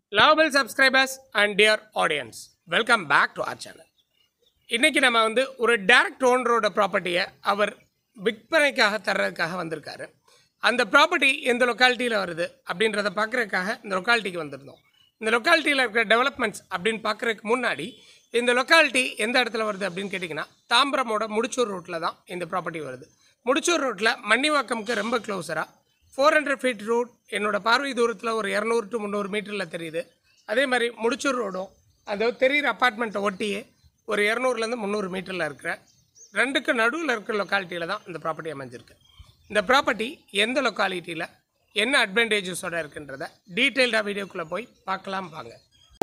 lovable subscribers and dear audience welcome back to our channel இன்றைக்கி நம்ம வந்து ஒரு டேரக்ட் ஓனரோட ப்ராப்பர்ட்டியை அவர் விற்பனைக்காக தர்றதுக்காக வந்திருக்காரு அந்த ப்ராப்பர்ட்டி எந்த லொக்காலிட்டியில் வருது அப்படின்றத பார்க்குறதுக்காக இந்த லொக்காலிட்டிக்கு வந்திருந்தோம் இந்த லொக்காலிட்டியில் இருக்கிற டெவலப்மெண்ட்ஸ் அப்படின்னு பார்க்குறதுக்கு முன்னாடி இந்த லொக்காலிட்டி எந்த இடத்துல வருது அப்படின்னு கேட்டிங்கன்னா தாம்பரமோட முடிச்சூர் ரோட்டில் தான் இந்த ப்ராப்பர்ட்டி வருது முடிச்சூர் ரோட்டில் மன்னிவாக்கம்க்கு ரொம்ப க்ளோஸராக ஃபோர் ஹண்ட்ரட் ஃபீட் ரோட் என்னோட பார்வை தூரத்தில் ஒரு இரநூறு டு முந்நூறு மீட்டரில் தெரியுது அதே மாதிரி முடிச்சூர் ரோடும் அந்த தெரிகிற அப்பார்ட்மெண்ட்டை ஒட்டியே ஒரு இரநூறுலேருந்து முந்நூறு மீட்டரில் இருக்கிற ரெண்டுக்கு நடுவில் இருக்கிற லொக்காலிட்டியில் தான் இந்த ப்ராப்பர்ட்டி அமைஞ்சிருக்கு இந்த ப்ராப்பர்ட்டி எந்த லொக்காலிட்டியில் என்ன அட்வான்டேஜஸோட இருக்குன்றத டீட்டெயில்டாக வீடியோக்குள்ளே போய் பார்க்கலாம் வாங்க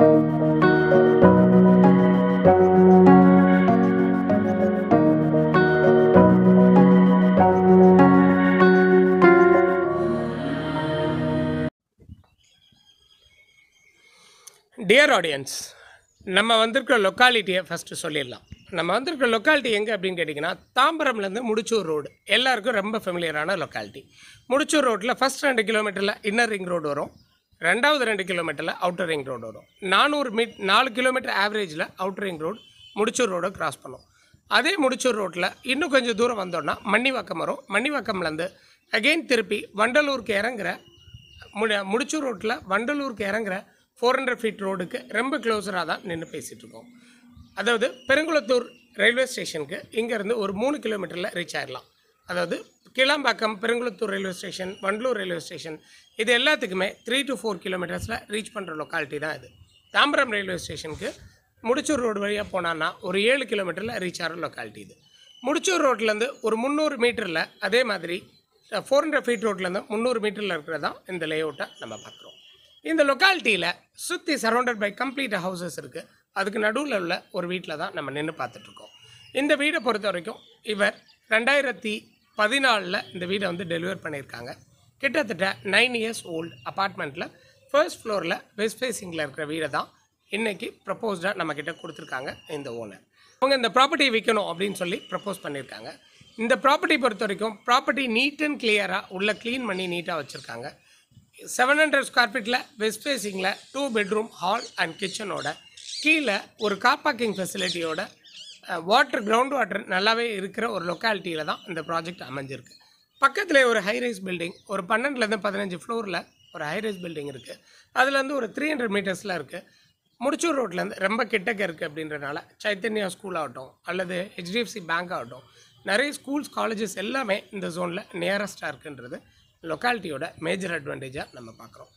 டியர் ஆடியன்ஸ் நம்ம வந்திருக்கிற லொக்காலிட்டியை ஃபஸ்ட்டு சொல்லிடலாம் நம்ம வந்திருக்கிற லொக்காலிட்டி எங்கே அப்படின்னு கேட்டிங்கன்னா தாம்பரம்லேருந்து முடிச்சூர் ரோடு எல்லாருக்கும் ரொம்ப ஃபெமிலியரான லொக்காலிட்டி முடிச்சூர் ரோட்டில் ஃபஸ்ட் ரெண்டு கிலோமீட்டரில் இன்னர் ரிங் ரோடு வரும் ரெண்டாவது ரெண்டு கிலோமீட்டரில் அவுட்டர் ரிங் ரோடு வரும் நானூறு மீட் நாலு கிலோமீட்டர் ஆவரேஜில் அவுட்டர் ரிங் ரோடு முடிச்சூர் ரோடை கிராஸ் பண்ணும் அதே முடிச்சூர் ரோட்டில் இன்னும் கொஞ்சம் தூரம் வந்தோன்னா மன்னிவாக்கம் வரும் மன்னிவாக்கம்லேருந்து அகெயின் திருப்பி வண்டலூருக்கு இறங்குற முடி முடிச்சூர் ரோட்டில் வண்டலூருக்கு இறங்குற ஃபோர் ஹண்ட்ரட் ஃபீட் ரோடுக்கு ரொம்ப க்ளோஸராக தான் நின்று பேசிகிட்டு இருக்கோம் அதாவது பெருங்குளத்தூர் ரயில்வே ஸ்டேஷனுக்கு இங்கேருந்து ஒரு மூணு கிலோமீட்டரில் ரீச் ஆயிடலாம் அதாவது Kilambakkam Perungalathur railway station Vandalur railway station இது எல்லாத்துக்குமே த்ரீ டு ஃபோர் கிலோமீட்டர்ஸில் ரீச் பண்ணுற லொக்காலிட்டி தான் இது தாம்பரம் ரயில்வே ஸ்டேஷனுக்கு முடிச்சூர் ரோடு வழியாக போனான்னா ஒரு ஏழு கிலோமீட்டரில் ரீச் ஆகிற லொக்காலிட்டி இது முடிச்சூர் ரோட்லேருந்து ஒரு முந்நூறு மீட்டரில் அதே மாதிரி ஃபோர் ஹண்ட்ரட் ஃபீட் ரோட்லேருந்து முந்நூறு மீட்டரில் இருக்கிறதான் இந்த லேஅவுட்டை நம்ம பார்க்குறோம் இந்த லொக்காலிட்டியில் சுற்றி சரௌண்டட் பை கம்ப்ளீட் ஹவுசஸ் இருக்குது அதுக்கு நடுவில் உள்ள ஒரு வீட்டில் தான் நம்ம நின்று பார்த்துட்ருக்கோம் இந்த வீடை பொறுத்த வரைக்கும் இவர் ரெண்டாயிரத்தி பதினாலில் இந்த வீடை வந்து டெலிவர் பண்ணியிருக்காங்க கிட்டத்தட்ட நைன் இயர்ஸ் ஓல்டு அப்பார்ட்மெண்ட்டில் ஃபர்ஸ்ட் ஃப்ளோரில் வெஸ்ட் ஃபேஸிங்கில் இருக்கிற வீடை தான் இன்றைக்கி ப்ரப்போஸ்டாக நம்மக்கிட்ட கொடுத்துருக்காங்க இந்த ஓனர் அவங்க இந்த ப்ராப்பர்ட்டியை விற்கணும் அப்படின்னு சொல்லி ப்ரப்போஸ் பண்ணியிருக்காங்க இந்த ப்ராப்பர்ட்டி பொறுத்த வரைக்கும் ப்ராப்பர்ட்டி நீட் அண்ட் கிளியராக உள்ள க்ளீன் பண்ணி நீட்டாக வச்சுருக்காங்க செவன் ஹண்ட்ரட் ஸ்கொயர் ஃபீட்டில் வெஸ்ட் ஃபேஸிங்கில் டூ பெட்ரூம் ஹால் அண்ட் கிச்சனோட கீழே ஒரு கார் பார்க்கிங் ஃபெசிலிட்டியோட வாட்டர் கிரவுண்ட் வாட்டர் நல்லாவே இருக்கிற ஒரு லொக்காலிட்டியில் தான் இந்த ப்ராஜெக்ட் அமைஞ்சிருக்கு பக்கத்தில் ஒரு ஹைரைஸ் பில்டிங் ஒரு பன்னெண்டுலேருந்து பதினஞ்சு ஃப்ளோரில் ஒரு ஹைரைஸ் பில்டிங் இருக்குது அதுலேருந்து ஒரு த்ரீ ஹண்ட்ரட் மீட்டர்ஸில் இருக்குது முடிச்சூர் ரோட்லேருந்து ரொம்ப கிட்டக்க இருக்குது அப்படின்றனால சைத்தன்யா ஸ்கூல் ஆகட்டும் அல்லது ஹெச்டிஎஃப்சி பேங்க் ஆகட்டும் நிறைய ஸ்கூல்ஸ் காலேஜஸ் எல்லாமே இந்த ஜோனில் நியரஸ்ட்டாக இருக்குன்றது லொக்காலிட்டியோட மேஜர் அட்வான்டேஜாக நம்ம பார்க்குறோம்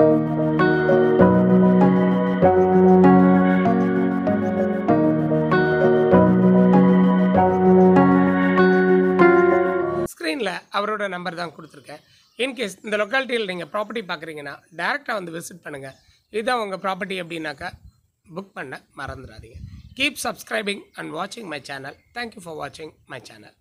ஸ்க்ரீனில் அவரோட நம்பர் தான் கொடுத்துருக்கேன் இன்கேஸ் இந்த லொக்காலிட்டியில் நீங்கள் ப்ராப்பர்ட்டி பார்க்குறீங்கன்னா டேரெக்டாக வந்து விசிட் பண்ணுங்கள் இதுதான் உங்கள் ப்ராப்பர்ட்டி அப்படின்னாக்கா புக் பண்ண மறந்துடாதீங்க கீப் சப்ஸ்கிரைபிங் அண்ட் வாட்சிங் மை சேனல் தேங்க்யூ ஃபார் வாட்சிங் மை சேனல்